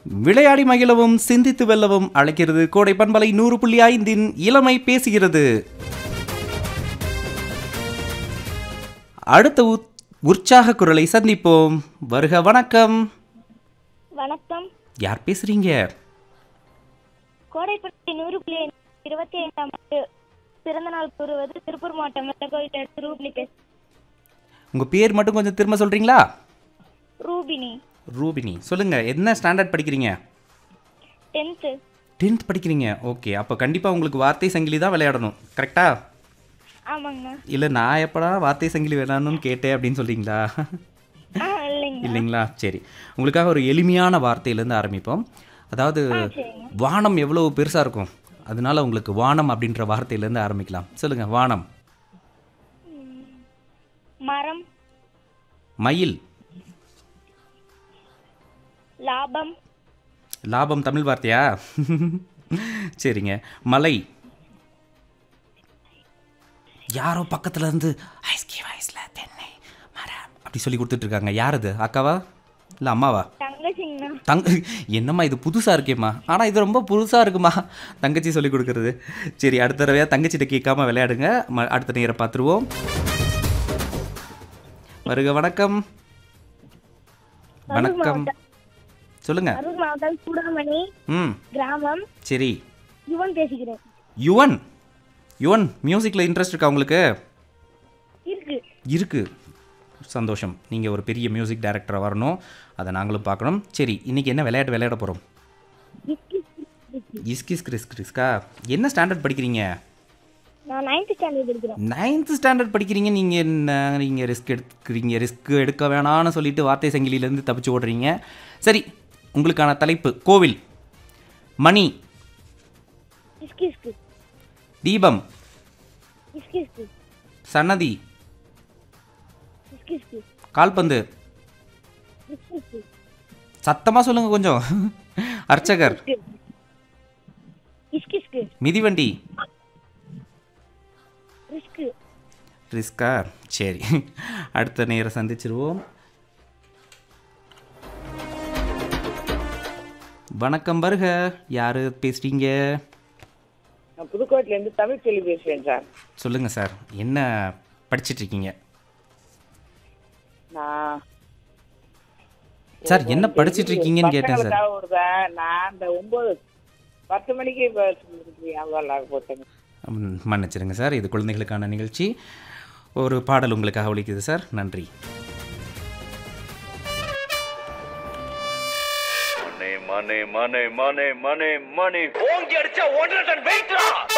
விளையாடி மகிழவும் சிந்தித்து வெல்லவும் அழைக்கிறது கோடை பண்பலை நூறு புள்ளி ஐந்தின் இளமை பேசுகிறது அடுத்த உத்- உற்சாக குரலை சந்திப்போம் வருக வணக்கம் வணக்கம் யார் பேசுறீங்க கோடைப்பட்டி நூறு புள்ளி இருபத்தி ஐந்தாம் ஆண்டு பிறந்த நாள் கூறுவது திருப்பூர் மாவட்டம் வெள்ளக்கோயில் அடுத்து ரூபினி பேச உங்க பேர் மட்டும் கொஞ்சம் திரும்ப சொல்றீங்களா ரூபினி ரூபினி சொல்லுங்க என்ன ஸ்டாண்டர்ட் படிக்கிறீங்க டென்த்து டென்த் படிக்கிறீங்க ஓகே அப்போ கண்டிப்பாக உங்களுக்கு வார்த்தை சங்கிலி தான் விளையாடணும் கரெக்டா ஆமாங்கண்ணா இல்லை நான் எப்படா வார்த்தை சங்கிலி விளையாடணும்னு கேட்டேன் அப்படின்னு சொல்றீங்களா ஆ இல்லைங்க இல்லைங்களா சரி உங்களுக்காக ஒரு எளிமையான வார்த்தையிலேருந்து ஆரம்பிப்போம் அதாவது சரிங்க. வானம் எவ்வளவு பெருசாக இருக்கும் அதனால உங்களுக்கு வானம் அப்படின்ற வார்த்தையிலேருந்து ஆரம்பிக்கலாம் சொல்லுங்க வானம் மரம் மயில் லாபம் லாபம் தமிழ் வார்த்தையா சரிங்க மலை யாரோ பக்கத்துல இருந்து ஐஸ்கி வயசுல தென்னை மரம் அப்படி சொல்லி கொடுத்துட்டு இருக்காங்க யார் அது அக்காவா இல்லை அம்மாவா தங்கச்சிங்கண்ணா தங்க என்னம்மா இது புதுசாக இருக்கேம்மா ஆனால் இது ரொம்ப புதுசாக இருக்குமா தங்கச்சி சொல்லி கொடுக்குறது சரி அடுத்த தடவையாக தங்கச்சிட்ட கேட்காம விளையாடுங்க ம- அடுத்த நேரை பார்த்துருவோம் வருக வணக்கம் வணக்கம் சொல்லுங்க அரூர் மாவட்டம் சூடாமணி ம் கிராமம் சரி யுவன் பேசுகிறேன் யுவன் யுவன் மியூசிக்கில் இன்ட்ரெஸ்ட் இருக்கா உங்களுக்கு இருக்கு இருக்கு சந்தோஷம் நீங்கள் ஒரு பெரிய மியூசிக் டைரக்டராக வரணும் அதை நாங்களும் பார்க்கணும் சரி இன்னைக்கு என்ன விளையாட்டு விளையாட போகிறோம் இஸ்கிஸ் கிறிஸ் கிறிஸ்கா என்ன ஸ்டாண்டர்ட் படிக்கிறீங்க நான் நைன்த் ஸ்டாண்டர்ட் படிக்கிறேன் நைன்த் ஸ்டாண்டர்ட் படிக்கிறீங்க நீங்கள் என்ன நீங்கள் ரிஸ்க் எடுக்கிறீங்க ரிஸ்க் எடுக்க வேணாம்னு சொல்லிட்டு வார்த்தை சங்கிலியிலேருந்து தப்பிச்சு ஓடுறீங்க சரி உங்களுக்கான தலைப்பு கோவில் மணி இஸ்கி இஸ்கி தீபம் இஸ்கி இஸ்கி சன்னதி இஸ்கி இஸ்கி கால்பந்து இஸ்கி இஸ்கி சத்தமாக சொல்லுங்கள் கொஞ்சம் அர்ச்சகர் இஸ்கி இஸ்கி மிதிவண்டி ரிஸ்க்கு ரிஸ்கா சரி அடுத்த நேரம் சந்திச்சிருவோம் வணக்கம் வருக யாரு பேசுறீங்க நான் புதுக்கோட்டையிலேருந்து தமிழ் சொல்லி பேசுகிறேன் சார் சொல்லுங்க சார் என்ன படிச்சிட்டு இருக்கீங்க நான் சார் என்ன படிச்சிட்டு இருக்கீங்கன்னு கேட்டேன் சார் பசங்களுக்காக விடுதேன் நான் அந்த ஒம்பது பத்து மணிக்கு இப்போ ஞாபகம் போட்டேன் ம், மன்னிச்சிடுங்க சார் இது குழந்தைகளுக்கான நிகழ்ச்சி ஒரு பாடல் உங்களுக்காக ஒலிக்குது சார் நன்றி மணி மணி மணி மணி மணி மணி ஓங்கி அடிச்சா ஒன்றரை டன் வெயிட்ரா